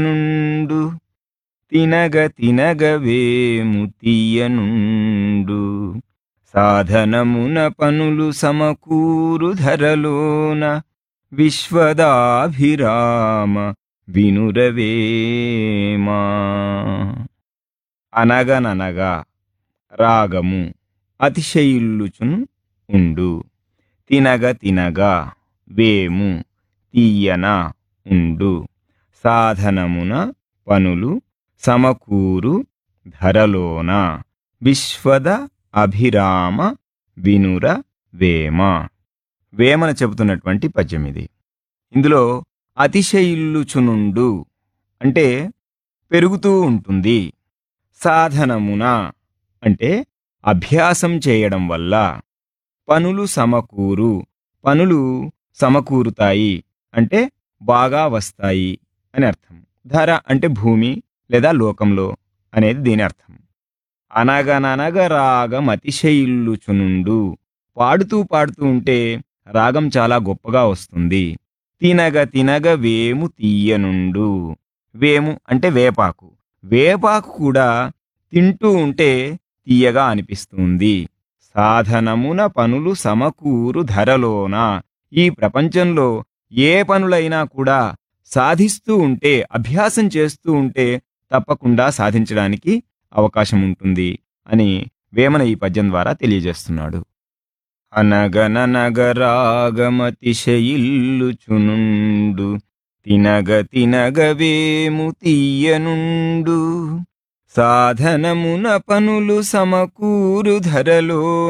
నుండు తినగ తినగవేము తీయనుండు సాధనమున పనులు సమకూరు ధరలోన విశ్వదాభిరామ వినురవేమా అనగననగా రాగము అతిశయిల్లుచును ఉండు తినగ తినగా వేము తీయన ఉండు సాధనమున పనులు సమకూరు ధరలోన విశ్వద అభిరామ వినుర వేమ వేమన చెబుతున్నటువంటి పద్యం ఇది ఇందులో అతిశయిల్లుచునుండు అంటే పెరుగుతూ ఉంటుంది సాధనమున అంటే అభ్యాసం చేయడం వల్ల పనులు సమకూరు పనులు సమకూరుతాయి అంటే బాగా వస్తాయి అని అర్థం ధర అంటే భూమి లేదా లోకంలో అనేది దీని అర్థం అనగననగ రాగం అతిశయిల్లుచునుండు పాడుతూ పాడుతూ ఉంటే రాగం చాలా గొప్పగా వస్తుంది తినగ తినగ వేము తీయనుండు వేము అంటే వేపాకు వేపాకు కూడా తింటూ ఉంటే తీయగా అనిపిస్తుంది సాధనమున పనులు సమకూరు ధరలోన ఈ ప్రపంచంలో ఏ పనులైనా కూడా సాధిస్తూ ఉంటే అభ్యాసం చేస్తూ ఉంటే తప్పకుండా సాధించడానికి అవకాశం ఉంటుంది అని వేమన ఈ పద్యం ద్వారా తెలియజేస్తున్నాడు అనగననగరాగమతిశయిల్లుచునుండు తినగ తినగవేము తీయనుండు సాధనమున పనులు సమకూరు ధరలో